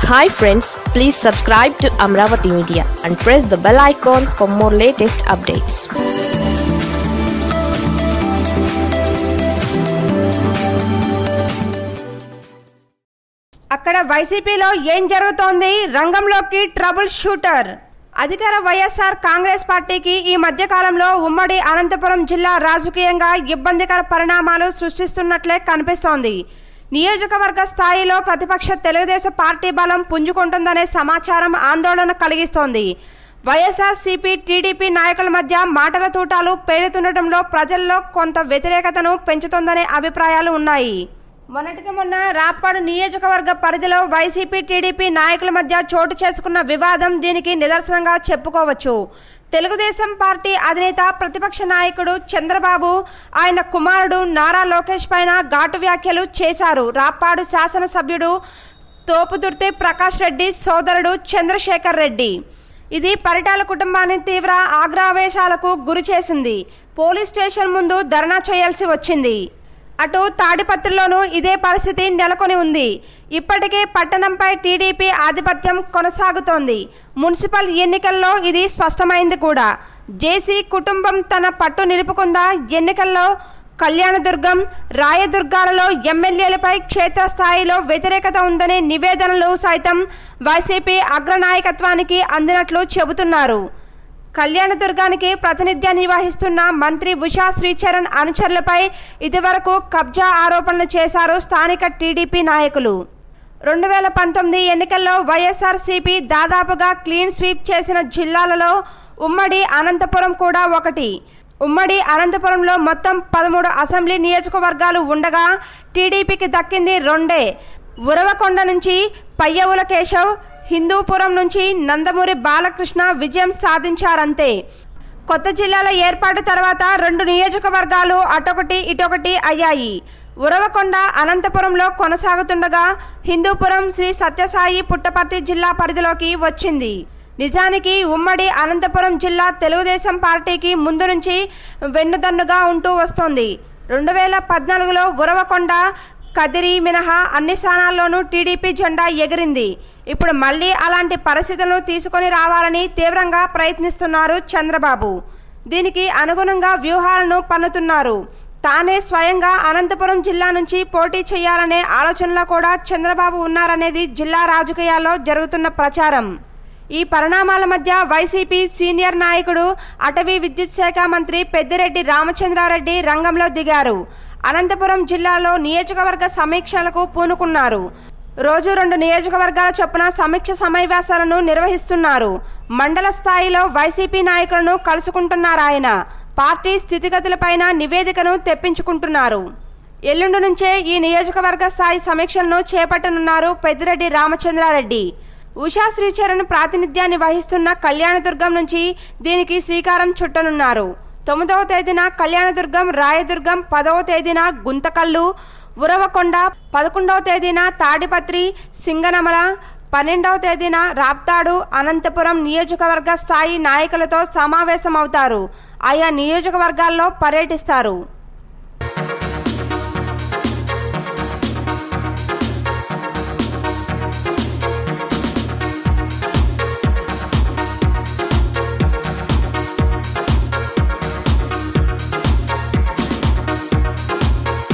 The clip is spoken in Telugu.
hi friends please subscribe to Amaravati media and press the bell icon for more latest updates అక్కడ వైసీపీలో ఏం జరుగుతోంది రంగంలోకి ట్రబుల్ షూటర్ అధికార వైఎస్ఆర్ కాంగ్రెస్ పార్టీకి ఈ మధ్య కాలంలో ఉమ్మడి అనంతపురం జిల్లా రాజకీయంగా ఇబ్బందికర పరిణామాలు సృష్టిస్తున్నట్లే కనిపిస్తోంది నియోజకవర్గ స్థాయిలో ప్రతిపక్ష తెలుగుదేశం పార్టీ బలం పుంజుకుంటుందనే సమాచారం ఆందోళన కలిగిస్తోంది వైఎస్ఆర్ సిపి టీడీపీ నాయకుల మధ్య మాటల తూటాలు పేరుతుండటంలో ప్రజల్లో కొంత వ్యతిరేకతను పెంచుతోందనే అభిప్రాయాలు ఉన్నాయి మొన్నటికి మొన్న రాప్పాడు నియోజకవర్గ పరిధిలో వైసీపీ టీడీపీ నాయకుల మధ్య చోటు చేసుకున్న వివాదం దీనికి నిదర్శనంగా చెప్పుకోవచ్చు తెలుగుదేశం పార్టీ అధినేత ప్రతిపక్ష నాయకుడు చంద్రబాబు ఆయన కుమారుడు నారా లోకేష్ పైన ఘాటు వ్యాఖ్యలు చేశారు రాప్పాడు శాసనసభ్యుడు తోపుదుర్తి ప్రకాష్ రెడ్డి సోదరుడు చంద్రశేఖర్ రెడ్డి ఇది పరిటాల కుటుంబాన్ని తీవ్ర ఆగ్రహవేశాలకు గురి చేసింది పోలీస్ స్టేషన్ ముందు ధర్నా చేయాల్సి వచ్చింది అటు తాడిపత్రిలోనూ ఇదే పరిస్థితి నెలకొని ఉంది ఇప్పటికే పట్టణంపై టీడీపీ ఆధిపత్యం కొనసాగుతోంది మున్సిపల్ ఎన్నికల్లో ఇది స్పష్టమైంది కూడా జేసీ కుటుంబం తన పట్టు నిలుపుకుందా ఎన్నికల్లో కళ్యాణదుర్గం రాయదుర్గాలలో ఎమ్మెల్యేలపై క్షేత్రస్థాయిలో వ్యతిరేకత ఉందనే నివేదనలు సైతం వైసీపీ అగ్రనాయకత్వానికి అందినట్లు చెబుతున్నారు కళ్యాణదుర్గానికి ప్రాతినిధ్యాన్ని వహిస్తున్న మంత్రి ఉషా శ్రీచరణ్ అనుచరులపై ఇదివరకు కబ్జా ఆరోపణలు చేశారు స్థానిక టీడీపీ నాయకులు రెండు వేల పంతొమ్మిది ఎన్నికల్లో వైఎస్ఆర్సీపీ దాదాపుగా క్లీన్ స్వీప్ చేసిన జిల్లాలలో ఉమ్మడి అనంతపురం కూడా ఒకటి ఉమ్మడి అనంతపురంలో మొత్తం పదమూడు అసెంబ్లీ నియోజకవర్గాలు ఉండగా టీడీపీకి దక్కింది రెండే ఉరవకొండ నుంచి పయ్యవుల కేశవ్ హిందూపురం నుంచి నందమూరి బాలకృష్ణ విజయం సాధించారంతే కొత్త జిల్లాల ఏర్పాటు తర్వాత రెండు నియోజకవర్గాలు అటొకటి ఇటొకటి అయ్యాయి ఉరవకొండ అనంతపురంలో కొనసాగుతుండగా హిందూపురం శ్రీ సత్యసాయి పుట్టపర్తి జిల్లా పరిధిలోకి వచ్చింది నిజానికి ఉమ్మడి అనంతపురం జిల్లా తెలుగుదేశం పార్టీకి ముందు నుంచి వెన్నుదన్నుగా ఉంటూ వస్తోంది రెండు వేల పద్నాలుగులో ఉరవకొండ కదిరి మినహా అన్ని స్థానాల్లోనూ టీడీపీ జెండా ఎగిరింది ఇప్పుడు మళ్ళీ అలాంటి పరిస్థితులను తీసుకొని రావాలని తీవ్రంగా ప్రయత్నిస్తున్నారు చంద్రబాబు దీనికి అనుగుణంగా వ్యూహాలను పన్నుతున్నారు తానే స్వయంగా అనంతపురం జిల్లా నుంచి పోటీ చేయాలనే ఆలోచనలో కూడా చంద్రబాబు ఉన్నారనేది జిల్లా రాజకీయాల్లో జరుగుతున్న ప్రచారం ఈ పరిణామాల మధ్య వైసీపీ సీనియర్ నాయకుడు అటవీ విద్యుత్ శాఖ మంత్రి పెద్దిరెడ్డి రామచంద్రారెడ్డి రంగంలో దిగారు అనంతపురం జిల్లాలో నియోజకవర్గ సమీక్షలకు పూనుకున్నారు రోజు రెండు నియోజకవర్గాల చొప్పున సమీక్ష సమావేశాలను నిర్వహిస్తున్నారు మండల స్థాయిలో వైసీపీ నాయకులను కలుసుకుంటున్నారు ఆయన పార్టీ స్థితిగతులపైన నివేదికను తెప్పించుకుంటున్నారు ఎల్లుండి నుంచే ఈ నియోజకవర్గ స్థాయి సమీక్షలను చేపట్టనున్నారు పెద్దిరెడ్డి రామచంద్రారెడ్డి ఉషా శ్రీచరణ్ ప్రాతినిధ్యాన్ని వహిస్తున్న కళ్యాణదుర్గం నుంచి దీనికి శ్రీకారం చుట్టనున్నారు తొమ్మిదవ తేదీన కళ్యాణదుర్గం రాయదుర్గం పదవ తేదీన గుంతకల్లు ఉరవకొండ పదకొండవ తేదీన తాడిపత్రి సింగనమల పన్నెండవ తేదీన రాప్తాడు అనంతపురం నియోజకవర్గ స్థాయి నాయకులతో సమావేశమవుతారు ఆయా నియోజకవర్గాల్లో పర్యటిస్తారు